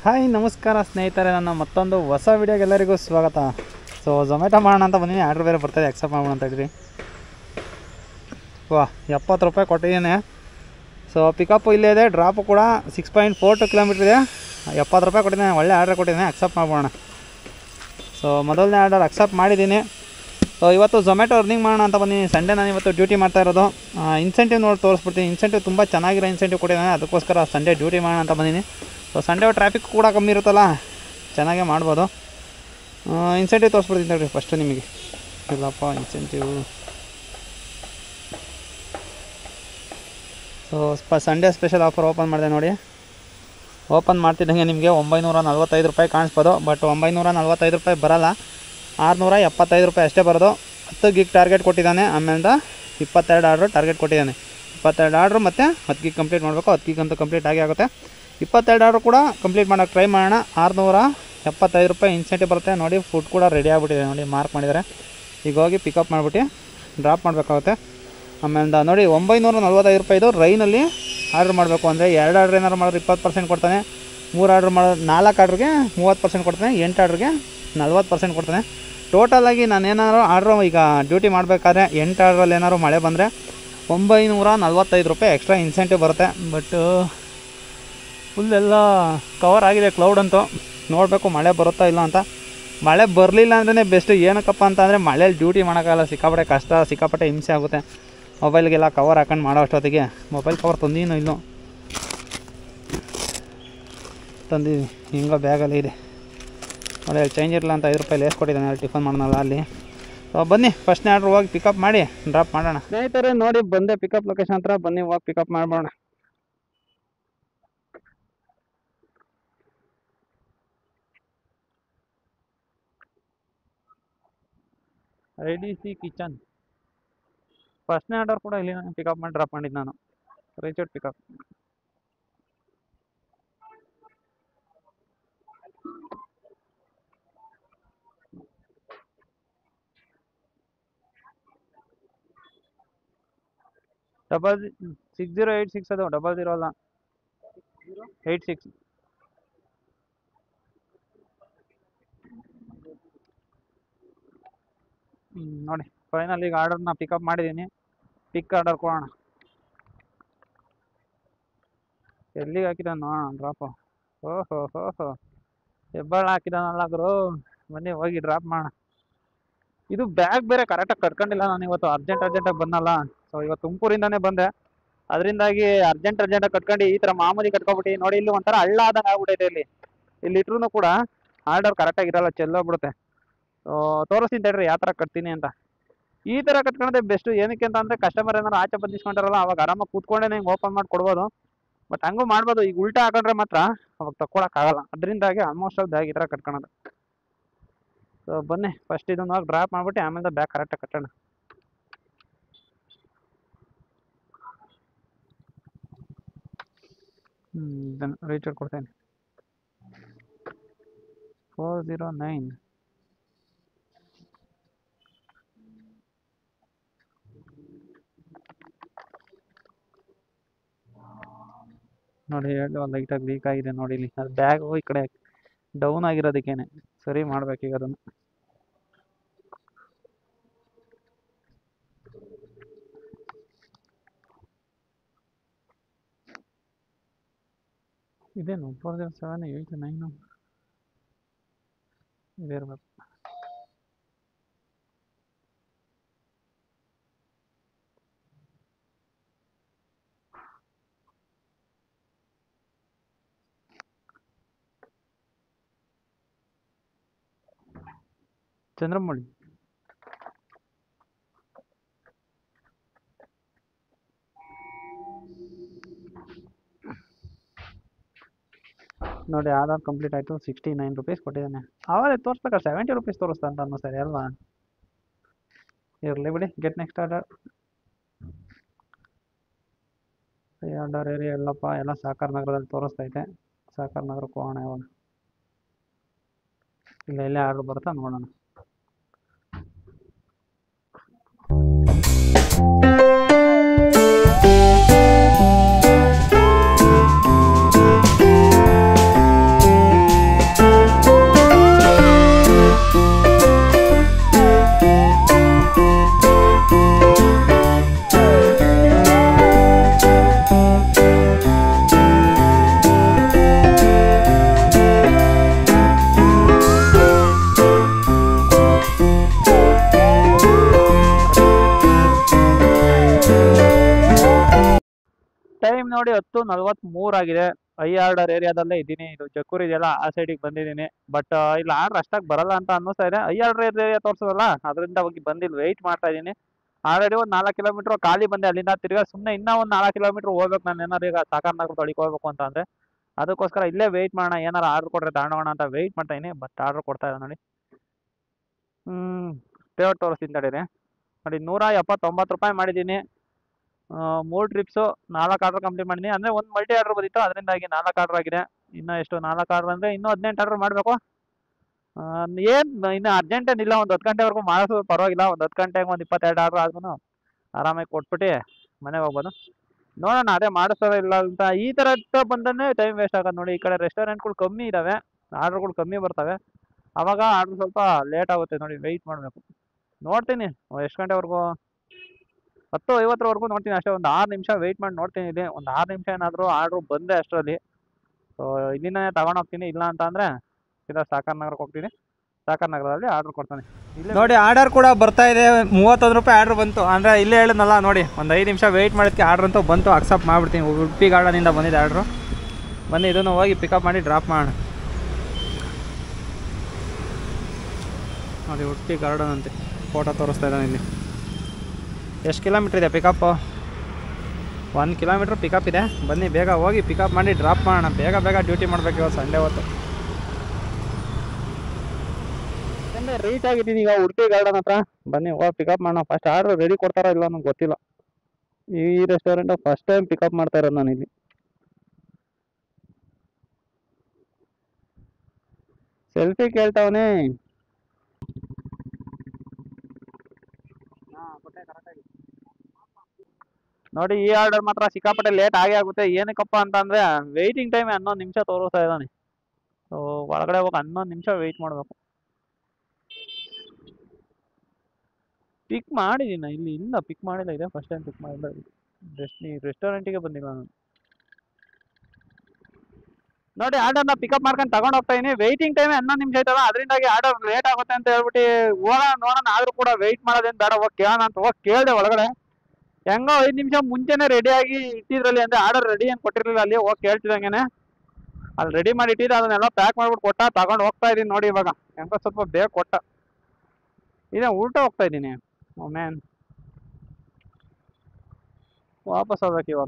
hi ನಮಸ್ಕಾರ ಸ್ನೇಹಿತರೆ ನನ್ನ ಮತ್ತೊಂದು ಹೊಸ ವಿಡಿಯೋಗೆ ಎಲ್ಲರಿಗೂ ಸ್ವಾಗತ ಸೊ ಝೊಮ್ಯಾಟೊ ಮಾಡೋಣ ಅಂತ ಬಂದಿನಿ ಆರ್ಡ್ರ್ ಬೇರೆ ಬರ್ತಾಯಿದೆ ಅಕ್ಸೆಪ್ಟ್ ಮಾಡೋಣ ಅಂತ ಇದ್ರಿ ವಾ ಎಪ್ಪತ್ತು ರೂಪಾಯಿ ಕೊಟ್ಟಿದ್ದೀನಿ ಸೊ ಪಿಕಪ್ಪು ಇಲ್ಲೇ ಇದೆ ಡ್ರಾಪು ಕೂಡ six point four two kilometre ಇದೆ ಎಪ್ಪತ್ತು ರೂಪಾಯಿ ಕೊಟ್ಟಿದ್ದೀನಿ ಒಳ್ಳೆ ಆರ್ಡ್ರ್ ಕೊಟ್ಟಿದ್ದೀನಿ ಅಕ್ಸೆಪ್ಟ್ ಮಾಡ್ಬೋಣ ಸೊ ಮೊದಲನೇ ಆರ್ಡರ್ ಅಕ್ಸೆಪ್ಟ್ ಮಾಡಿದ್ದೀನಿ ಸೊ ಇವತ್ತು ಝೊಮ್ಯಾಟೊ ಅರ್ನಿಂಗ್ ಮಾಡೋಣ ಅಂತ ಬಂದಿದ್ದೀನಿ ಸಂಡೇ ನಾನು ಇವತ್ತು ಡ್ಯೂಟಿ ಮಾಡ್ತಾ ಇರೋದು ಇನ್ಸೆಂಟಿವ್ ನೋಡಿ ತೋರಿಸ್ಬಿಡ್ತೀನಿ ಇನ್ಸೆಂಟಿವ್ ತುಂಬ ಚೆನ್ನಾಗಿರೋ ಇನ್ಸೆಂಟಿವ್ ಕೊಟ್ಟಿದ್ದಾನೆ ಅದಕ್ಕೋಸ್ಕರ ಸಂಡೇ ಡ್ಯೂಟಿ ಮಾಡೋಣ ಅಂತ ಬಂದಿದ್ದೀನಿ ಸೊ ಸಂಡೇ ಟ್ರಾಫಿಕ್ ಕೂಡ ಕಮ್ಮಿ ಇರುತ್ತಲ್ಲ ಚೆನ್ನಾಗೇ ಮಾಡ್ಬೋದು ಇನ್ಸೆಂಟಿವ್ ತೋರಿಸ್ಬಿಡ್ತೀನಿ ನೋಡಿರಿ ಫಸ್ಟು ನಿಮಗೆ ಇಲ್ಲಪ್ಪ ಇನ್ಸೆಂಟಿವ್ ಸೊ ಸ್ಪ ಸಂಡೇ ಸ್ಪೆಷಲ್ ಆಫರ್ ಓಪನ್ ಮಾಡಿದೆ ನೋಡಿ ಓಪನ್ ಮಾಡ್ತಿದ್ದಂಗೆ ನಿಮಗೆ ಒಂಬೈನೂರ ನಲ್ವತ್ತೈದು ರೂಪಾಯಿ ಕಾಣಿಸ್ಬೋದು ಬಟ್ ಒಂಬೈನೂರ ನಲ್ವತ್ತೈದು ರೂಪಾಯಿ ಬರಲ್ಲ ಆರುನೂರ ಎಪ್ಪತ್ತೈದು ರೂಪಾಯಿ ಅಷ್ಟೇ ಬರೋದು ಹತ್ತು ಗಿಗ್ ಟಾರ್ಗೆಟ್ ಕೊಟ್ಟಿದ್ದಾನೆ ಆಮೇಲೆ ಇಪ್ಪತ್ತೆರಡು ಆರ್ಡ್ರು ಟಾರ್ಗೆಟ್ ಕೊಟ್ಟಿದ್ದಾನೆ ಇಪ್ಪತ್ತೆರಡು ಆರ್ಡ್ರು ಮತ್ತು ಹತ್ತು ಗಿಗ್ ಕಂಪ್ಲೀಟ್ ಮಾಡಬೇಕು ಹತ್ತು ಗಿಗ್ ಅಂತೂ ಕಂಪ್ಲೀಟ್ ಆಗೇ ಆಗುತ್ತೆ ಇಪ್ಪತ್ತೆರಡು ಆರ್ಡ್ರು ಕೂಡ ಕಂಪ್ಲೀಟ್ ಮಾಡೋಕ್ಕೆ ಟ್ರೈ ಮಾಡೋಣ ಆರುನೂರ ಎಪ್ಪತ್ತೈದು ರೂಪಾಯಿ ಇನ್ಸೆಂಟಿವ್ ಬರುತ್ತೆ ನೋಡಿ ಫುಡ್ ಕೂಡ ರೆಡಿ ಆಗಿಬಿಟ್ಟಿದೆ ನೋಡಿ ಮಾರ್ಕ್ ಮಾಡಿದ್ದಾರೆ ಈಗ ಹೋಗಿ ಪಿಕಪ್ ಮಾಡಿಬಿಟ್ಟು ಡ್ರಾಪ್ ಮಾಡಬೇಕಾಗುತ್ತೆ ಆಮೇಲೆ ನೋಡಿ ಒಂಬೈನೂರ ನಲ್ವತ್ತೈದು ರೂಪಾಯಿದು ರೈನಲ್ಲಿ ಆರ್ಡ್ರ್ ಮಾಡಬೇಕು ಅಂದರೆ ಎರಡು ಆರ್ಡ್ರ್ ಏನಾದ್ರು ಮಾಡಿದ್ರೆ ಇಪ್ಪತ್ತು ಪರ್ಸೆಂಟ್ ಕೊಡ್ತಾನೆ ಮೂರು ಆರ್ಡ್ರ್ ಮಾಡೋದು ನಾಲ್ಕು ಆರ್ಡ್ರಿಗೆ ಮೂವತ್ತು ಪರ್ಸೆಂಟ್ ಕೊಡ್ತಾನೆ ಎಂಟು ಆರ್ಡ್ರಿಗೆ ನಲ್ವತ್ತು ಪರ್ಸೆಂಟ್ ಕೊಡ್ತಾನೆ ಟೋಟಲಾಗಿ ನಾನು ಏನಾದ್ರು ಆರ್ಡ್ರು ಈಗ ಡ್ಯೂಟಿ ಮಾಡಬೇಕಾದ್ರೆ ಎಂಟು ಆರ್ಡ್ರಲ್ಲಿ ಏನಾದ್ರು ಮಳೆ ಬಂದರೆ ಒಂಬೈನೂರ ನಲ್ವತ್ತೈದು ರೂಪಾಯಿ ಎಕ್ಸ್ಟ್ರಾ ಇನ್ಸೆಂಟಿವ್ ಬರುತ್ತೆ ಬಟ್ ಫುಲ್ ಎಲ್ಲ ಕವರ್ ಆಗಿದೆ ಕ್ಲೌಡ್ ಅಂತೂ ನೋಡಬೇಕು ಮಳೆ ಬರುತ್ತಾ ಇಲ್ಲ ಅಂತ ಮಳೆ ಬರಲಿಲ್ಲ ಅಂದ್ರೆ ಬೆಸ್ಟ್ ಏನಕ್ಕಪ್ಪ ಅಂತ ಅಂದರೆ ಮಳೇಲಿ ಡ್ಯೂಟಿ ಮಾಡೋಕ್ಕಾಗಲ್ಲ ಸಿಕ್ಕಾಪಟ್ಟೆ ಕಷ್ಟ ಸಿಕ್ಕಾಪಟ್ಟೆ ಹಿಂಸೆ ಆಗುತ್ತೆ ಮೊಬೈಲ್ಗೆಲ್ಲ ಕವರ್ ಹಾಕೊಂಡು ಮಾಡೋ ಅಷ್ಟೊತ್ತಿಗೆ ಮೊಬೈಲ್ ಕವರ್ ತಂದೀನೋ ಇಲ್ಲೋ ತಂದಿದ್ದೀನಿ ಹಿಂಗೋ ಬ್ಯಾಗಲ್ಲಿ ಇದೆ ನೋಡಿ ಅಲ್ಲಿ ಚೇಂಜ್ ಇರಲ್ಲ ಅಂತ ಐದು ರೂಪಾಯಿ ಲೇಸ್ ಕೊಟ್ಟಿದ್ದಾನೆ ಅಲ್ಲಿ ಟಿಫನ್ ಮಾಡೋಣಲ್ಲ ಅಲ್ಲಿ ಸೊ ಬನ್ನಿ ಫಸ್ಟ್ನೇ ಆರ್ಡ್ರ್ ಹೋಗಿ ಪಿಕಪ್ ಮಾಡಿ ಡ್ರಾಪ್ ಮಾಡೋಣ ಸ್ನೇಹಿತರೆ ನೋಡಿ ಬಂದೆ ಪಿಕಪ್ ಲೊಕೇಶನ್ ಹತ್ರ ಬನ್ನಿ ಹೋಗಿ ಪಿಕಪ್ ಮಾಡ್ಬೋಣ ಐ ಡಿ ಸಿ ಕಿಚನ್ ಫಸ್ಟ್ನೇ ಆರ್ಡರ್ ಕೂಡ ಇಲ್ಲಿ ಪಿಕಪ್ ಮಾಡಿ ಡ್ರಾಪ್ ಮಾಡಿದ್ದು ನಾನು reached pickup double six zero eight six ಅದು ಡಬಲ್ ಜೀರೋ ಅಲ್ಲ ಏಯ್ಟ್ ಸಿಕ್ಸ್ ಹ್ಞೂ ನೋಡಿ ಫೈನಲ್ ಈಗ ಆರ್ಡರ್ನ ಪಿಕಪ್ ಮಾಡಿದ್ದೀನಿ ಪಿಕ್ ಆರ್ಡರ್ ಕೊಡೋಣ ಎಲ್ಲಿಗೆ ಹಾಕಿದ ನೋಡೋಣ ಡ್ರಾಪು ಓಹೋ ಹೋ ಹೋ ಹೆಬ್ಬಾಳ ಹಾಕಿದಾನಲ್ಲ ಗುರು ಬನ್ನಿ ಹೋಗಿ ಡ್ರಾಪ್ ಮಾಡೋಣ ಇದು ಬ್ಯಾಗ್ ಬೇರೆ ಕರೆಕ್ಟಾಗಿ ಕಟ್ಕೊಂಡಿಲ್ಲ ನಾನು ಇವತ್ತು ಅರ್ಜೆಂಟ್ ಅರ್ಜೆಂಟಾಗಿ ಬಂದಲ್ಲ ಸೊ ಇವತ್ತು ತುಮಕೂರಿಂದಾನೇ ಬಂದೆ ಅದರಿಂದಾಗಿ ಅರ್ಜೆಂಟ್ ಅರ್ಜೆಂಟಾಗಿ ಕಟ್ಕೊಂಡು ಈ ಥರ ಮಾಮೂಲಿ ಕಟ್ಕೊಬಿಟ್ಟು ನೋಡಿ ಇಲ್ಲಿ ಒಂಥರ ಹಳ್ಳ ಆದಂಗೆ ಆಗ್ಬಿಟ್ಟೈತೆ ಇಲ್ಲಿ ಇಲ್ಲಿ ಇಟ್ರು ಕೂಡ ಆರ್ಡರ್ ಕರೆಕ್ಟಾಗಿ ಇರಲ್ಲ ಚೆಲ್ಲೋಗ್ಬಿಡುತ್ತೆ ತೋರಿಸ್ತೀನಿ ತಡ್ರಿ ಯಾವ ಥರ ಕಟ್ತೀನಿ ಅಂತ ಈ ಥರ ಕಟ್ಕೊಳ್ಳೋದೇ ಬೆಸ್ಟ್ ಏನಕ್ಕೆ ಅಂತ ಅಂದರೆ ಕಸ್ಟಮರ್ ಏನಾರು ಆಚೆ ಬಂದಿಸ್ಕೊಂತಾರಲ್ಲ ಅವಾಗ ಆರಾಮಾಗಿ ಕೂತ್ಕೊಂಡೇ ಹಿಂಗೆ ಓಪನ್ ಮಾಡಿ ಕೊಡ್ಬೋದು ಬಟ್ ಹಂಗೂ ಮಾಡ್ಬೋದು ಈಗ ಉಲ್ಟಾ ಹಾಕೊಂಡ್ರೆ ಮಾತ್ರ ಅವಾಗ ತಕ್ಕೊಳಕ್ಕಾಗಲ್ಲ ಅದರಿಂದಾಗಿ ಆಲ್ಮೋಸ್ಟ್ ಆಲ್ ಬ್ಯಾಗ್ ಈ ಥರ ಕಟ್ಕೊಳೋದು ಸೊ ಬನ್ನಿ ಫಸ್ಟ್ ಇದನ್ನ ಹೋಗಿ ಡ್ರಾಪ್ ಮಾಡ್ಬಿಟ್ಟು ಆಮೇಲೆ ಬ್ಯಾಗ್ ಕರೆಕ್ಟಾಗಿ ಕಟ್ಟೋಣ ಹ್ಞೂ ಇದನ್ನು ರೀಚಾರ್ಜ್ ಕೊಡ್ತೇನೆ ಫೋರ್ ಝೀರೋ ನೈನ್ ನೋಡಿ ಎರಡು ಲೈಟಾಗಿ ಲೀಕ್ ಆಗಿದೆ ನೋಡಿ ಇಲ್ಲಿ ಅದು ಬ್ಯಾಗು ಈ ಕಡೆ ಡೌನ್ ಆಗಿರೋದಕ್ಕೇನೆ ಸರಿ ಮಾಡ್ಬೇಕೀಗ ಅದನ್ನು ಇದೇನು four zero seven eight nine ಇದಿರ್ಬೇಕು ಚಂದ್ರಮೌಳಿ ನೋಡಿ ಆಧಾರ್ ಕಂಪ್ಲೀಟ್ ಆಯಿತು ಸಿಕ್ಸ್ಟಿ ನೈನ್ ರುಪೀಸ್ ಕೊಟ್ಟಿದ್ದಾನೆ ಆವಾಗಲೇ ತೋರಿಸ್ಬೇಕಾದ್ರೆ ಸೆವೆಂಟಿ ರುಪೀಸ್ ತೋರಿಸ್ತಾ ಅಂತ ಅನ್ನೋ ಸರಿ ಅಲ್ವಾ ಇರಲಿ ಬಿಡಿ get next order order area ಎಲ್ಲಪ್ಪ ಎಲ್ಲ ಸಾಕಾರ ನಗರದಲ್ಲಿ ತೋರಿಸ್ತೈತೆ ಸಾಕಾರ ನಗರಕ್ಕೆ ಹೋಗೋಣ ಇವಾಗ ಇಲ್ಲ ಎಲ್ಲೇ ಆರ್ಡ್ರ್ ಬರುತ್ತಾ ನೋಡೋಣ ನೋಡಿ ಹತ್ತು ನಲ್ವತ್ಮೂರು ಆಗಿದೆ ಐ ಆರ್ಡರ್ ಏರಿಯಾದಲ್ಲೇ ಇದ್ದೀನಿ ಇದು ಜಕ್ಕೂರ್ ಇದೆಯಲ್ಲ ಆ ಸೈಡಿಗೆ ಬಂದಿದ್ದೀನಿ ಬಟ್ ಇಲ್ಲಿ ಆರ್ಡರ್ ಅಷ್ಟಾಗಿ ಬರಲ್ಲ ಅಂತ ಅನ್ನಿಸ್ತಾ ಇದೆ ಐ ಆರ್ಡರ್ ಏರಿಯಾ ತೋರಿಸೋದಲ್ಲ ಅದರಿಂದ ಹೋಗಿ ಬಂದಿಲ್ಲ ವೆಯ್ಟ್ ಮಾಡ್ತಾ ಇದ್ದೀನಿ ಆಲ್ರೆಡಿ ಒಂದು ನಾಲ್ಕು ಕಿಲೋಮೀಟ್ರ್ ಖಾಲಿ ಬಂದೆ ಅಲ್ಲಿಂದ ತಿರ್ಗಾ ಸುಮ್ಮನೆ ಇನ್ನೂ ಒಂದು ನಾಲ್ಕು ಕಿಲೋಮೀಟ್ರ್ ಹೋಗ್ಬೇಕು ನಾನು ಏನಾರು ಈಗ ಸಾಕಾರ ನಗರ ತೊಳಿಕ್ ಹೋಗ್ಬೇಕು ಅಂತ ಅಂದರೆ ಅದಕ್ಕೋಸ್ಕರ ಇಲ್ಲೇ ವೆಯ್ಟ್ ಮಾಡೋಣ ಏನಾರು ಆರ್ಡರ್ ಕೊಟ್ಟರೆ ತಗೊಂಡೋಗೋಣ ಅಂತ ವೆಯ್ಟ್ ಮಾಡ್ತಾ ಇದೀನಿ ಬಟ್ ಆರ್ಡರ್ ಕೊಡ್ತಾ ಇಲ್ಲ ನೋಡಿ ಹ್ಞೂ ಪೇವರ್ ತೋರಿಸ್ತೀನಿ ತಡೀರಿ ನೋಡಿ ನೂರ ಎಪ್ಪತ್ತೊಂಬತ್ತು ರೂಪಾಯಿ ಮಾಡಿದ್ದೀನಿ ಮೂರು ಟ್ರಿಪ್ಸು ನಾಲ್ಕು ಆರ್ಡರ್ ಕಂಪ್ಲೀಟ್ ಮಾಡಿದ್ದೀನಿ ಅಂದರೆ ಒಂದು ಮಲ್ಟಿ ಆರ್ಡರ್ ಬಂದಿತ್ತು ಅದರಿಂದಾಗಿ ನಾಲ್ಕು ಆರ್ಡರ್ ಆಗಿದೆ ಇನ್ನೂ ಎಷ್ಟು ನಾಲ್ಕು ಆರ್ಡರ್ ಅಂದರೆ ಇನ್ನೂ ಹದಿನೆಂಟು ಆರ್ಡರ್ ಮಾಡಬೇಕು ಏನು ಇನ್ನು ಅರ್ಜೆಂಟ್ ಏನಿಲ್ಲ ಒಂದು ಹತ್ತು ಗಂಟೆವರೆಗೂ ಮಾಡಿಸೋದು ಪರವಾಗಿಲ್ಲ ಒಂದು ಹತ್ತು ಗಂಟೆಗೆ ಒಂದು ಇಪ್ಪತ್ತೆರಡು ಆರ್ಡರ್ ಆದ್ರೂ ಆರಾಮಾಗಿ ಕೊಟ್ಬಿಟ್ಟು ಮನೆಗೆ ಹೋಗ್ಬೋದು ನೋಡೋಣ ಅದೇ ಮಾಡಿಸ್ತಾರೋ ಇಲ್ಲ ಅಂತ ಈ ಥರ ಬಂದನ್ನೇ ಟೈಮ್ ವೇಸ್ಟ್ ಆಗೋದು ನೋಡಿ ಈ ಕಡೆ ರೆಸ್ಟೋರೆಂಟ್ಗಳು ಕಮ್ಮಿ ಇದ್ದಾವೆ ಆರ್ಡ್ರ್ಗಳು ಕಮ್ಮಿ ಬರ್ತವೆ ಆವಾಗ ಆರ್ಡ್ರ್ ಸ್ವಲ್ಪ ಲೇಟ್ ಆಗುತ್ತೆ ನೋಡಿ ವೆಯ್ಟ್ ಮಾಡಬೇಕು ನೋಡ್ತೀನಿ ಎಷ್ಟು ಗಂಟೆವರೆಗೂ ಹತ್ತು ಐವತ್ತರವರೆಗೂ ನೋಡ್ತೀನಿ ಅಷ್ಟೇ ಒಂದು ಆರು ನಿಮಿಷ ವೆಯ್ಟ್ ಮಾಡಿ ನೋಡ್ತೀನಿ ಇಲ್ಲಿ ಒಂದು ಆರು ನಿಮಿಷ ಏನಾದರೂ ಆರ್ಡ್ರು ಬಂದೆ ಅಷ್ಟರಲ್ಲಿ ಸೊ ಇಲ್ಲಿಂದನೇ ತಗೊಂಡು ಹೋಗ್ತೀನಿ ಇಲ್ಲ ಅಂತ ಅಂದರೆ ಸೀದಾ ಸಾಕಾರ ನಗರಕ್ಕೆ ಹೋಗ್ತೀನಿ ಸಾಕಾರ ನಗರದಲ್ಲಿ ಆರ್ಡ್ರ್ ಕೊಡ್ತಾನೆ ನೋಡಿ ಆರ್ಡರ್ ಕೂಡ ಬರ್ತಾ ಇದೆ ಮೂವತ್ತೊಂದು ರೂಪಾಯಿ ಆರ್ಡ್ರ್ ಬಂತು ಅಂದರೆ ಇಲ್ಲೇ ಹೇಳಿದ್ನಲ್ಲ ನೋಡಿ ಒಂದು ಐದು ನಿಮಿಷ ವೆಯ್ಟ್ ಮಾಡೋದಕ್ಕೆ ಆರ್ಡ್ರ್ ಅಂತೂ ಬಂತು ಅಕ್ಸೆಪ್ಟ್ ಮಾಡಿಬಿಡ್ತೀನಿ ಉಡುಪಿ ಗಾರ್ಡನಿಂದ ಬಂದಿದೆ ಆರ್ಡ್ರು ಬನ್ನಿ ಇದನ್ನು ಹೋಗಿ ಪಿಕಪ್ ಮಾಡಿ ಡ್ರಾಪ್ ಮಾಡೋಣ ನೋಡಿ ಉಡುಪಿ ಗಾರ್ಡನ್ ಅಂತೆ ಫೋಟೋ ತೋರಿಸ್ತಾ ಇದ್ದಾನೆ ಇಲ್ಲಿ ಎಷ್ಟು ಕಿಲೋಮೀಟ್ರ್ ಇದೆ ಪಿಕಪ್ಪು ಒನ್ ಕಿಲೋಮೀಟ್ರ್ ಪಿಕಪ್ ಇದೆ ಬನ್ನಿ ಬೇಗ ಹೋಗಿ ಪಿಕಪ್ ಮಾಡಿ ಡ್ರಾಪ್ ಮಾಡೋಣ ಬೇಗ ಬೇಗ ಡ್ಯೂಟಿ ಮಾಡಬೇಕು ಇವತ್ತು ಸಂಡೇ ಹೊತ್ತು ರೀಚ್ ಆಗಿದ್ದೀನಿ ಈಗ ಉಡುಪಿ ಗಾರ್ಡನ್ ಹತ್ರ ಬನ್ನಿ ಹೋಗಿ ಪಿಕಪ್ ಮಾಡೋಣ ಫಸ್ಟ್ ಆರ್ಡ್ರ್ ರೆಡಿ ಕೊಡ್ತಾರೋ ಇಲ್ಲ ನಂಗೆ ಗೊತ್ತಿಲ್ಲ ಈ ರೆಸ್ಟೋರೆಂಟ್ ಫಸ್ಟ್ ಟೈಮ್ ಪಿಕಪ್ ಮಾಡ್ತಾ ಇರೋದು ನಾನು ಇಲ್ಲಿ ಸೆಲ್ಫಿ ಕೇಳ್ತಾವನೆ ನೋಡಿ ಈ ಆರ್ಡರ್ ಮಾತ್ರ ಸಿಕ್ಕಾಪಟ್ಟೆ ಲೇಟ್ ಆಗೇ ಆಗುತ್ತೆ ಏನಕ್ಕಪ್ಪ ಅಂತಂದ್ರೆ ವೆಯ್ಟಿಂಗ್ ಟೈಮ್ ಹನ್ನೊಂದು ನಿಮಿಷ ತೋರಿಸ್ತಾ ಇದ್ದಾನೆ ಸೊ ಒಳಗಡೆ ಹೋಗಿ ಹನ್ನೊಂದು ನಿಮಿಷ ವೆಯ್ಟ್ ಮಾಡಬೇಕು ಪಿಕ್ ಮಾಡಿದ್ದೀನಿ ಇಲ್ಲಿ ಇಲ್ಲ ಪಿಕ್ ಮಾಡಿಲ್ಲ ಇದೆ ಫಸ್ಟ್ ಟೈಮ್ ಪಿಕ್ ಮಾಡಿಲ್ಲ ರೆಸ್ಟ್ ರೆಸ್ಟೋರೆಂಟಿಗೆ ಬಂದಿಲ್ಲ ನಾನು ನೋಡಿ ಆರ್ಡರ್ನ ಪಿಕಪ್ ಮಾಡ್ಕೊಂಡು ತಗೊಂಡು ಹೋಗ್ತಾ ಇದೀನಿ ವೆಯ್ಟಿಂಗ್ ಟೈಮ್ ಹನ್ನೊಂದು ನಿಮಿಷ ಐತಲ್ಲ ಅದರಿಂದಾಗಿ ಆರ್ಡರ್ ಲೇಟ್ ಆಗುತ್ತೆ ಅಂತ ಹೇಳ್ಬಿಟ್ಟು ಹೋಗೋಣ ನೋಡೋಣ ಆದ್ರೂ ಕೂಡ ವೆಯ್ಟ್ ಮಾಡೋದೇನು ಬೇಡ ಹೋಗಿ ಕೇಳೋಣ ಅಂತ ಹೋಗಿ ಕೇಳಿದೆ ಒಳಗಡೆ ಹೆಂಗೋ ಐದು ನಿಮಿಷ ಮುಂಚೆನೆ ರೆಡಿ ಆಗಿ ಇಟ್ಟಿದ್ರಲ್ಲಿ ಅಂದ್ರೆ ಆರ್ಡರ್ ರೆಡಿ ಏನು ಕೊಟ್ಟಿರಲಿಲ್ಲ ಅಲ್ಲಿ ಹೋಗಿ ಕೇಳ್ತಿದಂಗೆನೆ ಅಲ್ಲಿ ರೆಡಿ ಮಾಡಿ ಇಟ್ಟಿದ್ದೆ ಅದನ್ನೆಲ್ಲ ಪ್ಯಾಕ್ ಮಾಡ್ಬಿಟ್ಟು ಕೊಟ್ಟ ತಗೊಂಡು ಹೋಗ್ತಾ ಇದೀನಿ ನೋಡಿ ಇವಾಗ ಹೆಂಗೋ ಸ್ವಲ್ಪ ಬೇಗ ಕೊಟ್ಟ ಇದೇ ಉಲ್ಟಾ ಹೋಗ್ತಾ ಇದ್ದೀನಿ ಮ್ಯಾನ್ ವಾಪಸ್ ಹೋಗ್ಬೇಕು ಇವಾಗ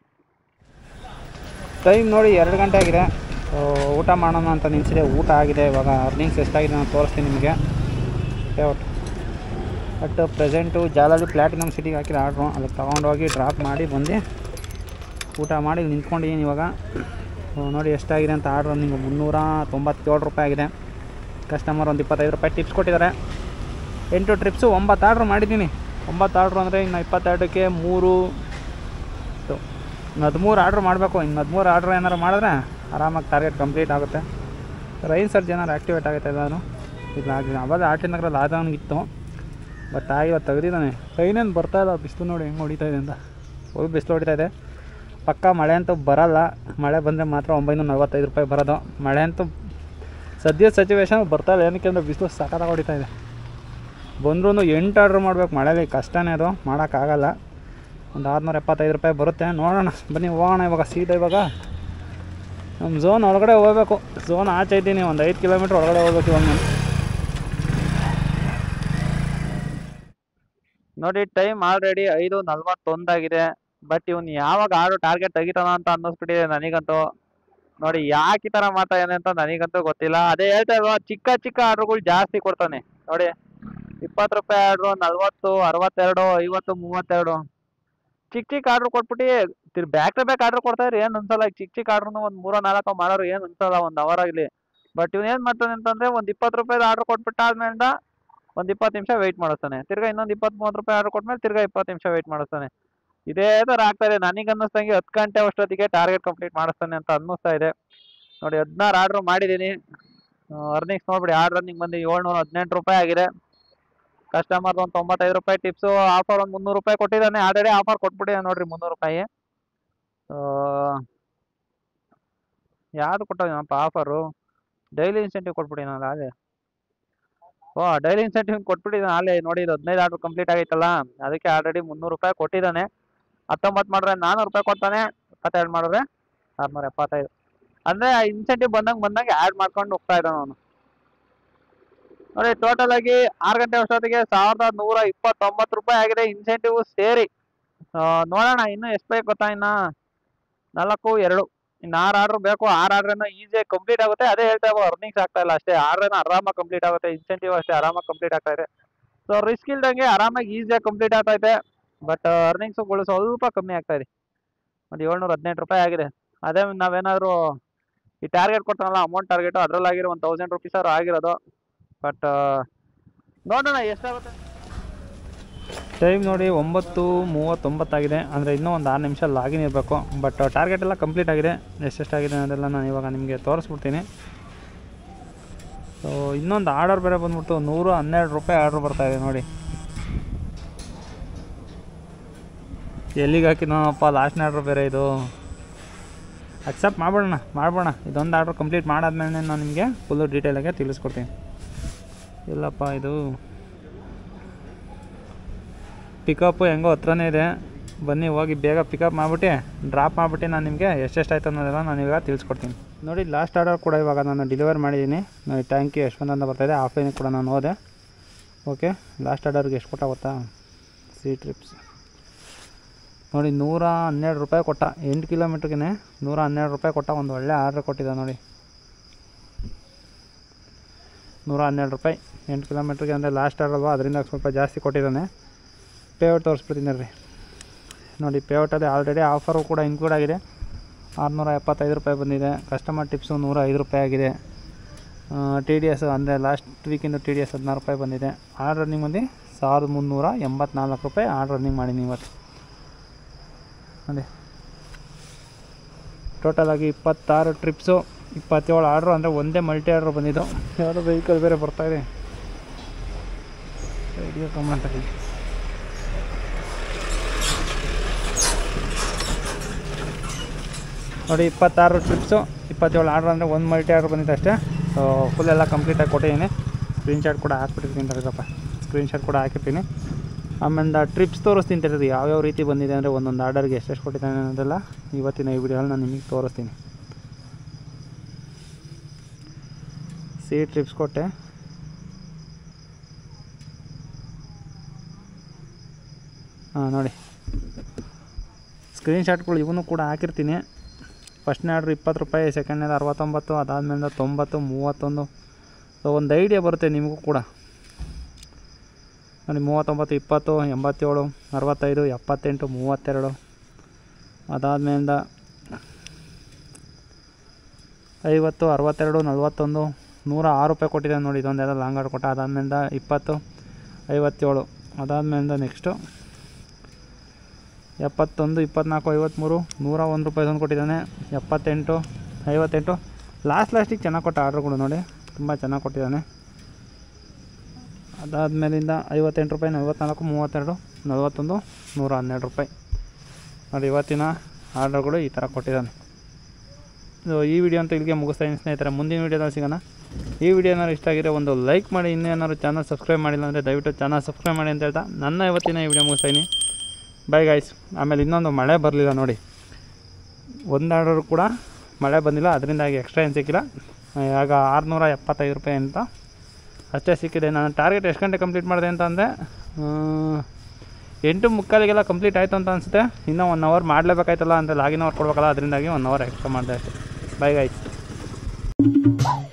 ಟೈಮ್ ನೋಡಿ ಎರಡು ಗಂಟೆ ಆಗಿದೆ ಸೊ ಊಟ ಮಾಡೋಣ ಅಂತ ನಿಲ್ಸಿದೆ ಊಟ ಆಗಿದೆ ಇವಾಗ ಅರ್ನಿಂಗ್ಸ್ ಎಷ್ಟಾಗಿದೆ ನಾನು ತೋರಿಸ್ತೀನಿ ನಿಮಗೆ ಒಟ್ಟು ಬಟ್ ಪ್ರೆಸೆಂಟು ಜಾಲಲ್ಲಿ ಪ್ಲ್ಯಾಟಿನಮ್ ಸಿಟಿಗೆ ಹಾಕಿದ ಆರ್ಡ್ರು ಅದಕ್ಕೆ ತೊಗೊಂಡೋಗಿ ಡ್ರಾಪ್ ಮಾಡಿ ಬಂದು ಊಟ ಮಾಡಿ ಇಲ್ಲಿ ನಿಂತ್ಕೊಂಡಿದ್ದೀನಿ ಇವಾಗ ಸೊ ನೋಡಿ ಎಷ್ಟಾಗಿದೆ ಅಂತ ಆರ್ಡ್ರ್ ನಿಮಗೆ ಮುನ್ನೂರ ತೊಂಬತ್ತೇಳು ರೂಪಾಯಿ ಆಗಿದೆ ಕಸ್ಟಮರ್ ಒಂದು ಇಪ್ಪತ್ತೈದು ರೂಪಾಯಿ ಟಿಪ್ಸ್ ಕೊಟ್ಟಿದ್ದಾರೆ ಎಂಟು ಟ್ರಿಪ್ಸು ಒಂಬತ್ತು ಆರ್ಡ್ರ್ ಮಾಡಿದ್ದೀನಿ ಒಂಬತ್ತು ಆರ್ಡ್ರು ಅಂದರೆ ಇನ್ನು ಇಪ್ಪತ್ತೆರಡಕ್ಕೆ ಮೂರು ಸೊ ಇನ್ನು ಹದಿಮೂರು ಆರ್ಡ್ರ್ ಮಾಡಬೇಕು ಇನ್ನು ಹದಿಮೂರು ಆರ್ಡ್ರ್ ಏನಾರು ಮಾಡಿದ್ರೆ ಆರಾಮಾಗಿ ಟಾರ್ಗೆಟ್ ಕಂಪ್ಲೀಟ್ ಆಗುತ್ತೆ ರೈನ್ ಸರ್ಜ್ ಏನಾರು ಆ್ಯಕ್ಟಿವೇಟ್ ಆಗುತ್ತೆ ನಾನು ಇಲ್ಲ ಆಗಿಲ್ಲ ಅವಾಗ ಆರ್ ಟಿ ನಗರಲ್ಲಿ ಆದವನಿಗಿತ್ತು ಬಟ್ ಆಗಿ ಇವತ್ತು ತೆಗ್ದಿದ್ದಾನೆ ರೈನೇನು ಬರ್ತಾ ಇಲ್ಲ ಬಿಸಿಲು ನೋಡಿ ಹೆಂಗೆ ಹೊಡಿತಾ ಇದೆ ಅಂತ ಹೋಗಿ ಬಿಸಿಲು ಹೊಡಿತಾ ಇದೆ ಪಕ್ಕ ಮಳೆ ಅಂತೂ ಬರಲ್ಲ ಮಳೆ ಬಂದರೆ ಮಾತ್ರ ಒಂಬೈನೂರ ನಲ್ವತ್ತೈದು ರೂಪಾಯಿ ಬರೋದು ಮಳೆ ಅಂತೂ ಸದ್ಯದ ಸಿಚುವೇಶನ್ ಬರ್ತಾ ಇಲ್ಲ ಏನಕ್ಕೆ ಅಂದರೆ ಬಿಸಿಲು ಸಖತ್ತಾಗಿ ಹೊಡಿತಾ ಇದೆ ಬಂದ್ರೂ ಎಂಟು ಆರ್ಡ್ರ್ ಮಾಡ್ಬೇಕು ಮಳೇಲಿ ಕಷ್ಟನೇ ಅದು ಮಾಡೋಕ್ಕಾಗಲ್ಲ ಒಂದು ಆರುನೂರ ಎಪ್ಪತ್ತೈದು ರೂಪಾಯಿ ಬರುತ್ತೆ ನೋಡೋಣ ಬನ್ನಿ ಹೋಗೋಣ ಇವಾಗ ಸೀದಾ ಇವಾಗ ನಮ್ಮ ಝೋನ್ ಒಳಗಡೆ ಹೋಗ್ಬೇಕು ಝೋನ್ ಆಚೆ ಇದ್ದೀನಿ ಒಂದು ಐದು ಕಿಲೋಮೀಟ್ರ್ ಒಳಗಡೆ ಹೋಗ್ಬೇಕು ಇವಾಗ ನಾನು ನೋಡಿ ಟೈಮ್ ಆಲ್ರೆಡಿ ಐದು ನಲ್ವತ್ತೊಂದಾಗಿದೆ ಬಟ್ ಇವನು ಯಾವಾಗ ಆಡು ಟಾರ್ಗೆಟ್ ತೆಗಿತಾನ ಅಂತ ಅನ್ನಿಸ್ಬಿಟ್ಟಿದೆ ನನಗಂತೂ ನೋಡಿ ಯಾಕೆ ಈ ಥರ ಮಾಡ್ತಾ ಇದ್ದಾನೆ ಅಂತ ನನಗಂತೂ ಗೊತ್ತಿಲ್ಲ ಅದೇ ಹೇಳ್ತಾ ಇಲ್ವಾ ಚಿಕ್ಕ ಚಿಕ್ಕ ಆರ್ಡ್ರುಗಳು ಜಾಸ್ತಿ ಕೊಡ್ತಾನೆ ನೋಡಿ ಇಪ್ಪತ್ತು ರೂಪಾಯಿ ಆರ್ಡ್ರು ನಲ್ವತ್ತು ಅರವತ್ತೆರಡು ಐವತ್ತು ಮೂವತ್ತೆರಡು ಚಿಕ್ಕ ಚಿಕ್ಕ ಆರ್ಡ್ರ್ ಕೊಟ್ಬಿಟ್ಟು ತಿರ್ ಬ್ಯಾಕ್ ಟು ಬ್ಯಾಕ್ ಆರ್ಡ್ರ್ ಕೊಡ್ತಾ ಇದ್ರೆ ಏನು ಅನ್ಸಲ್ಲ ಈಗ ಚಿಕ್ಕ ಚಿಕ್ಕ ಆರ್ಡ್ರು ಒಂದು ಮೂರೋ ನಾಲ್ಕು ಮಾಡೋರು ಏನು ಅನ್ಸಲ್ಲ ಒಂದು ಅವರ್ ಆಗಲಿ ಬಟ್ ಇವ್ನು ಏನು ಮಾಡ್ತಾನೆ ಅಂತಂದ್ರೆ ಒಂದು ಇಪ್ಪತ್ತು ರೂಪಾಯಿದು ಆರ್ಡ್ರ್ ಕೊಟ್ಬಿಟ್ಟಾದ್ಮೇಲಿಂದ ಒಂದು ಇಪ್ಪತ್ತು ನಿಮಿಷ ವೆಯ್ಟ್ ಮಾಡಿಸ್ತಾನೆ ತಿರ್ಗಾ ಇನ್ನೊಂದು ಇಪ್ಪತ್ತು ಮೂವತ್ತು ರೂಪಾಯಿ ಆರ್ಡ್ರ್ ಕೊಟ್ಮೇಲೆ ತಿರ್ಗಾ ಇಪ್ಪತ್ತು ನಿಮಿಷ ವೆಯ್ಟ್ ಮಾಡಿಸ್ತಾನೆ ಇದೇ ಥರ ಆಗ್ತಾ ಇದೆ ನನಗೆ ಅನ್ನಿಸ್ದಂಗೆ ಹತ್ತು ಗಂಟೆ ಅಷ್ಟೊತ್ತಿಗೆ ಟಾರ್ಗೆಟ್ ಕಂಪ್ಲೀಟ್ ಮಾಡಿಸ್ತಾನೆ ಅಂತ ಅನ್ನಿಸ್ತಾ ಇದೆ ನೋಡಿ ಹದಿನಾರು ಆರ್ಡ್ರ್ ಮಾಡಿದ್ದೀನಿ ಅರ್ನಿಂಗ್ಸ್ ನೋಡ್ಬಿಡಿ ಆರ್ಡ್ರ್ ರನ್ನಿಂಗ್ ಬಂದು ಏಳ್ನೂರ ಹದಿನೆಂಟು ರೂಪಾಯಿ ಆಗಿದೆ ಕಸ್ಟಮರ್ದು ಒಂದು ತೊಂಬತ್ತೈದು ರೂಪಾಯಿ ಟಿಪ್ಸು ಆಫರ್ ಒಂದು ಮುನ್ನೂರು ರೂಪಾಯಿ ಕೊಟ್ಟಿದ್ದಾನೆ ಆಲ್ರೆಡಿ ಆಫರ್ ಕೊಟ್ಬಿಟ್ಟಿದೆ ನೋಡ್ರಿ ಮುನ್ನೂರು ರೂಪಾಯಿ ಯಾವುದು ಕೊಟ್ಟಿದ್ದೀನಪ್ಪ ಆಫರು ಡೈಲಿ ಇನ್ಸೆಂಟಿವ್ ಕೊಟ್ಬಿಟ್ಟಿನಲ್ಲ ಅದೇ ಓ ಡೈಲಿ ಇನ್ಸೆಂಟಿವ್ ಕೊಟ್ಬಿಟ್ಟಿದ್ದಾನೆ ಅಲ್ಲೇ ನೋಡಿ ಇದು ಹದಿನೈದು ಆರ್ಡ್ರ್ ಕಂಪ್ಲೀಟ್ ಆಗೈತಲ್ಲ ಅದಕ್ಕೆ ಆಲ್ರೆಡಿ ಮುನ್ನೂರು ರೂಪಾಯಿ ಕೊಟ್ಟಿದ್ದಾನೆ ಹತ್ತೊಂಬತ್ತು ಮಾಡಿದ್ರೆ ನಾನ್ನೂರು ರೂಪಾಯಿ ಕೊಡ್ತಾನೆ ಇಪ್ಪತ್ತೆರಡು ಮಾಡಿದ್ರೆ ಆರುನೂರ ಎಪ್ಪತ್ತೈದು ಅಂದರೆ ಇನ್ಸೆಂಟಿವ್ ಬಂದಂಗೆ ಬಂದಂಗೆ ಆ್ಯಡ್ ಮಾಡ್ಕೊಂಡು ಹೋಗ್ತಾ ಇದ್ದಾನೆ ಅವನು ನೋಡಿ ಟೋಟಲ್ ಆಗಿ ಆರು ಗಂಟೆ ಅಷ್ಟೊತ್ತಿಗೆ ಸಾವಿರದ ನೂರ ಇಪ್ಪತ್ತೊಂಬತ್ತು ರೂಪಾಯಿ ಆಗಿದೆ ಇನ್ಸೆಂಟಿವ್ ಸೇರಿ ಆ, ನೋಡೋಣ ಇನ್ನು ಎಷ್ಟು ಬೇಕು ಗೊತ್ತಾ ಇನ್ನ ನಾಲ್ಕು ಎರಡು ಇನ್ನು ಆರು ಆರ್ಡ್ರ್ ಬೇಕು ಆರು ಆರ್ಡ್ರನ್ನ ಈಸಿಯಾಗಿ ಕಂಪ್ಲೀಟ್ ಆಗುತ್ತೆ ಅದೇ ಹೇಳ್ತಾ ಇವಾಗ ಅರ್ನಿಂಗ್ಸ್ ಆಗ್ತಾ ಇಲ್ಲ ಅಷ್ಟೇ ಆರ್ಡ್ರನ್ನ ಆರಾಮಾಗಿ ಕಂಪ್ಲೀಟ್ ಆಗುತ್ತೆ ಇನ್ಸೆಂಟಿವ್ ಅಷ್ಟೇ ಆರಾಮಾಗಿ ಕಂಪ್ಲೀಟ್ ಆಗ್ತಾ ಇದೆ ಸೊ ರಿಸ್ಕ್ ಇಲ್ದಂಗೆ ಆರಾಮಾಗಿ ಈಸಿಯಾಗಿ ಕಂಪ್ಲೀಟ್ ಆಗ್ತಾ ಇದೆ ಬಟ್ ಅರ್ನಿಂಗ್ಸ್ಗಳು ಸ್ವಲ್ಪ ಕಮ್ಮಿ ಆಗ್ತಾ ಇದೆ ಒಂದು ಏಳ್ನೂರ ಹದಿನೆಂಟು ರೂಪಾಯಿ ಆಗಿದೆ ಅದೇ ನಾವೇನಾದರೂ ಈ ಟಾರ್ಗೆಟ್ ಕೊಟ್ಟನಲ್ಲ ಅಮೌಂಟ್ ಟಾರ್ಗೆಟು ಅದರಲ್ಲಾಗಿರೋ ಒಂದು ತೌಸಂಡ್ ರುಪೀಸ್ ಅವ್ರು ಆಗಿರೋದು ಬಟ್ ನೋಡೋಣ ಎಷ್ಟಾಗುತ್ತೆ ಟೈಮ್ ನೋಡಿ ಒಂಬತ್ತು ಮೂವತ್ತೊಂಬತ್ತಾಗಿದೆ ಅಂದರೆ ಇನ್ನೂ ಒಂದು ಆರು ನಿಮಿಷ ಲಾಗಿನ್ ಇರಬೇಕು ಬಟ್ ಟಾರ್ಗೆಟ್ ಎಲ್ಲ ಕಂಪ್ಲೀಟ್ ಆಗಿದೆ ಎಷ್ಟೆಷ್ಟಾಗಿದೆ ಅದೆಲ್ಲ ನಾನು ಇವಾಗ ನಿಮಗೆ ತೋರಿಸ್ಬಿಡ್ತೀನಿ ಸೊ ಇನ್ನೊಂದು ಆರ್ಡರ್ ಬೇರೆ ಬಂದ್ಬಿಟ್ಟು ನೂರ ಹನ್ನೆರಡು ರೂಪಾಯಿ ಆರ್ಡ್ರ್ ಬರ್ತಾಯಿದೆ ನೋಡಿ ಎಲ್ಲಿಗೆ ಹಾಕಿದ್ನಪ್ಪ ಲಾಸ್ಟ್ನ ಆರ್ಡ್ರ್ ಬೇರೆ ಇದು ಅಕ್ಸೆಪ್ಟ್ ಮಾಡ್ಬಿಡೋಣ ಮಾಡ್ಬೋಣ ಇದೊಂದು ಆರ್ಡ್ರ್ ಕಂಪ್ಲೀಟ್ ಮಾಡಾದ್ಮೇಲೆ ನಾನು ನಿಮಗೆ ಫುಲ್ಲು ಡೀಟೇಲಾಗೆ ತಿಳಿಸ್ಕೊಡ್ತೀನಿ ಇಲ್ಲಪ್ಪ ಇದು ಪಿಕಪ್ಪು ಹೆಂಗೋ ಹತ್ರನೇ ಇದೆ ಬನ್ನಿ ಹೋಗಿ ಬೇಗ ಪಿಕಪ್ ಮಾಡಿಬಿಟ್ಟು ಡ್ರಾಪ್ ಮಾಡಿಬಿಟ್ಟು ನಾನು ನಿಮಗೆ ಎಷ್ಟೆಷ್ಟಾಯ್ತು ಅನ್ನೋದೆಲ್ಲ ನಾನು ಇವಾಗ ತಿಳಿಸ್ಕೊಡ್ತೀನಿ ನೋಡಿ ಲಾಸ್ಟ್ ಆರ್ಡರ್ ಕೂಡ ಇವಾಗ ನಾನು ಡೆಲಿವರ್ ಮಾಡಿದ್ದೀನಿ ನೋಡಿ ಟ್ಯಾಂಕಿ ಯಶವಂತ ಅಂತ ಬರ್ತಾಯಿದೆ ಆಫ್ಲೈನಿಗೆ ಕೂಡ ನಾನು ಹೋದೆ ಓಕೆ ಲಾಸ್ಟ್ ಆರ್ಡರ್ಗೆ ಎಷ್ಟು ಕೊಟ್ಟ ಗೊತ್ತಾ ಸಿ ಟ್ರಿಪ್ಸ್ ನೋಡಿ ನೂರ ಹನ್ನೆರಡು ರೂಪಾಯಿ ಕೊಟ್ಟ ಎಂಟು ಕಿಲೋಮೀಟ್ರಿಗೆ ನೂರ ಹನ್ನೆರಡು ರೂಪಾಯಿ ಕೊಟ್ಟ ಒಂದು ಒಳ್ಳೆ ಆರ್ಡ್ರ್ ಕೊಟ್ಟಿದ್ದ ನೋಡಿ ನೂರ ಹನ್ನೆರಡು ರೂಪಾಯಿ ಎಂಟು ಕಿಲೋಮೀಟ್ರಿಗೆ ಅಂದರೆ ಲಾಸ್ಟ್ ಆರ್ಡರ್ ಅದರಿಂದ ಸ್ವಲ್ಪ ಜಾಸ್ತಿ ಕೊಟ್ಟಿದ್ದಾನೆ ಪೇಔಟ್ ತೋರಿಸ್ಬಿಡ್ತೀನಿ ರೀ ನೋಡಿ ಪೇಔಟಲ್ಲಿ ಆಲ್ರೆಡಿ ಆಫರು ಕೂಡ ಇನ್ಕ್ಲೂಡ್ ಆಗಿದೆ ಆರುನೂರ ಎಪ್ಪತ್ತೈದು ರೂಪಾಯಿ ಬಂದಿದೆ ಕಸ್ಟಮರ್ ಟಿಪ್ಸು ನೂರ ಐದು ರೂಪಾಯಿ ಆಗಿದೆ ಟಿ ಡಿ ಎಸ್ ಅಂದರೆ ಲಾಸ್ಟ್ ವೀಕಿಂದ ಟಿ ಡಿ ಎಸ್ ಹದಿನಾರು ರೂಪಾಯಿ ಬಂದಿದೆ ಆರ್ಡ್ ರನ್ನಿಂಗ್ ಬಂದು ಸಾವಿರದ ಮುನ್ನೂರ ಎಂಬತ್ನಾಲ್ಕು ರೂಪಾಯಿ ಆರ್ಡ್ ರನ್ನಿಂಗ್ ಮಾಡೀನಿ ಇವತ್ತು ನೋಡಿ ಟೋಟಲಾಗಿ ಇಪ್ಪತ್ತಾರು ಟ್ರಿಪ್ಸು ಇಪ್ಪತ್ತೇಳು ಆರ್ಡ್ರು ಅಂದರೆ ಒಂದೇ ಮಲ್ಟಿ ಆರ್ಡ್ರ್ ಬಂದಿದ್ದು ಯಾವುದೋ ವೆಹಿಕಲ್ ಬೇರೆ ಬರ್ತಾಯಿದೆ ವಿಡಿಯೋ ಕಮೆಂಟ್ ಆಗಿ ನೋಡಿ ಇಪ್ಪತ್ತಾರು ಟ್ರಿಪ್ಸು ಇಪ್ಪತ್ತೇಳು ಆರ್ಡ್ರ್ ಅಂದರೆ ಒಂದು ಮಲ್ಟಿ ಆರ್ಡ್ರ್ ಬಂದಿದೆ ಅಷ್ಟೇ ಸೊ ಫುಲ್ ಎಲ್ಲ ಕಂಪ್ಲೀಟಾಗಿ ಕೊಟ್ಟಿದ್ದೀನಿ ಸ್ಕ್ರೀನ್ಶಾಟ್ ಕೂಡ ಹಾಕ್ಬಿಟ್ಟಿರ್ತೀನಿ ತಗೊಳಪ್ಪ ಸ್ಕ್ರೀನ್ಶಾಟ್ ಕೂಡ ಹಾಕಿರ್ತೀನಿ ಆಮೇಲೆ ಟ್ರಿಪ್ಸ್ ತೋರಿಸ್ತೀನಿ ತಡೀರಿ ಯಾವ್ಯಾವ ರೀತಿ ಬಂದಿದೆ ಅಂದರೆ ಒಂದೊಂದು ಆರ್ಡರ್ಗೆ ಎಷ್ಟೆಷ್ಟು ಕೊಟ್ಟಿದ್ದಾನೆ ಅನ್ನೋದೆಲ್ಲ ಇವತ್ತಿನ ಈ ವಿಡಿಯೋಲ್ಲಿ ನಾನು ನಿಮಗೆ ತೋರಿಸ್ತೀನಿ ಸಿ ಟ್ರಿಪ್ಸ್ ಕೊಟ್ಟೆ ಹಾಂ ನೋಡಿ ಸ್ಕ್ರೀನ್ಶಾಟ್ಗಳು ಇವನು ಕೂಡ ಹಾಕಿರ್ತೀನಿ ಫಸ್ಟ್ನೇ ಆರ್ಡ್ರ್ ಇಪ್ಪತ್ತು ರೂಪಾಯಿ ಸೆಕೆಂಡ್ನೇದು ಅರವತ್ತೊಂಬತ್ತು ಅದಾದಮೇಲೆ ತೊಂಬತ್ತು ಮೂವತ್ತೊಂದು ಸೊ ಒಂದು ಐಡಿಯಾ ಬರುತ್ತೆ ನಿಮಗೂ ಕೂಡ ನೋಡಿ ಮೂವತ್ತೊಂಬತ್ತು ಇಪ್ಪತ್ತು ಎಂಬತ್ತೇಳು ಅರವತ್ತೈದು ಎಪ್ಪತ್ತೆಂಟು ಮೂವತ್ತೆರಡು ಅದಾದಮೇಲಿಂದ ಐವತ್ತು ಅರವತ್ತೆರಡು ನಲ್ವತ್ತೊಂದು ನೂರ ಆರು ರೂಪಾಯಿ ಕೊಟ್ಟಿದ್ದಾನೆ ನೋಡಿ ಇದೊಂದೆಲ್ಲ ಲಾಂಗ್ ಆರ್ಡ್ ಕೊಟ್ಟ ಅದಾದಮೇಲಿಂದ ಇಪ್ಪತ್ತು ಐವತ್ತೇಳು ಅದಾದಮೇಲಿಂದ ನೆಕ್ಸ್ಟು ಎಪ್ಪತ್ತೊಂದು ಇಪ್ಪತ್ನಾಲ್ಕು ಐವತ್ತ್ಮೂರು ನೂರ ಒಂದು ರೂಪಾಯಿ ಒಂದು ಕೊಟ್ಟಿದ್ದಾನೆ ಎಪ್ಪತ್ತೆಂಟು ಐವತ್ತೆಂಟು ಲಾಸ್ಟ್ ಲಾಸ್ಟಿಗೆ ಚೆನ್ನಾಗಿ ಕೊಟ್ಟ ಆರ್ಡ್ರುಗಳು ನೋಡಿ ತುಂಬ ಚೆನ್ನಾಗಿ ಕೊಟ್ಟಿದ್ದಾನೆ ಅದಾದಮೇಲಿಂದ ಐವತ್ತೆಂಟು ರೂಪಾಯಿ ನಲ್ವತ್ನಾಲ್ಕು ಮೂವತ್ತೆರಡು ನಲ್ವತ್ತೊಂದು ನೂರ ಹನ್ನೆರಡು ರೂಪಾಯಿ ನೋಡಿ ಇವತ್ತಿನ ಆರ್ಡರ್ಗಳು ಈ ಥರ ಕೊಟ್ಟಿದ್ದಾನೆ ಸೊ ಈ ವಿಡಿಯೋ ಅಂತ ಇಲ್ಲಿಗೆ ಮುಗಿಸ್ತಾ ಇದ್ದೀನಿ ಸ್ನೇಹಿತರೆ ಮುಂದಿನ ವಿಡಿಯೋದಲ್ಲಿ ಸಿಗೋಣ ಈ ವಿಡಿಯೋ ಏನಾದ್ರು ಇಷ್ಟ ಆಗಿದ್ರೆ ಒಂದು ಲೈಕ್ ಮಾಡಿ ಇನ್ನೂ ಏನಾದ್ರು ಚಾನಲ್ ಸಬ್ಸ್ಕ್ರೈಬ್ ಮಾಡಿಲ್ಲ ಅಂದರೆ ದಯವಿಟ್ಟು ಚಾನಲ್ ಸಬ್ಸ್ಕ್ರೈಬ್ ಮಾಡಿ ಅಂತ ಹೇಳ್ತಾ ನನ್ನ ಇವತ್ತಿನ ಈ ವಿಡಿಯೋ ಮುಗಿಸ್ತಾ ಇದ್ದೀನಿ ಬೈ ಗಾಯ್ಸ್ ಆಮೇಲೆ ಇನ್ನೊಂದು ಮಳೆ ಬರಲಿಲ್ಲ ನೋಡಿ ಒಂದು ಆರ್ಡರ್ ಕೂಡ ಮಳೆ ಬಂದಿಲ್ಲ ಅದರಿಂದಾಗಿ ಎಕ್ಸ್ಟ್ರಾ ಏನು ಸಿಕ್ಕಿಲ್ಲ ಇವಾಗ ಆರುನೂರ ಎಪ್ಪತ್ತೈದು ರೂಪಾಯಿ ಅಂತ ಅಷ್ಟೇ ಸಿಕ್ಕಿದೆ ನಾನು ಟಾರ್ಗೆಟ್ ಎಷ್ಟು ಗಂಟೆ ಕಂಪ್ಲೀಟ್ ಮಾಡಿದೆ ಅಂತ ಅಂದರೆ ಎಂಟು ಮುಕ್ಕಾಲಿಗೆಲ್ಲ ಕಂಪ್ಲೀಟ್ ಆಯಿತು ಅಂತ ಅನಿಸುತ್ತೆ ಇನ್ನೂ ಒನ್ ಅವರ್ ಮಾಡಲೇಬೇಕಾಯ್ತಲ್ಲ ಅಂದರೆ ಲಾಗಿನ್ ಅವರ್ ಕೊಡ್ಬೇಕಲ್ಲ ಅದರಿಂದಾಗಿ ಒನ್ ಅವರ್ ಎಕ್ಸ್ಟ್ರಾ ಮಾಡಿದೆ ಅಷ್ಟೇ ಬೈ ಗಾಯ್ಸ್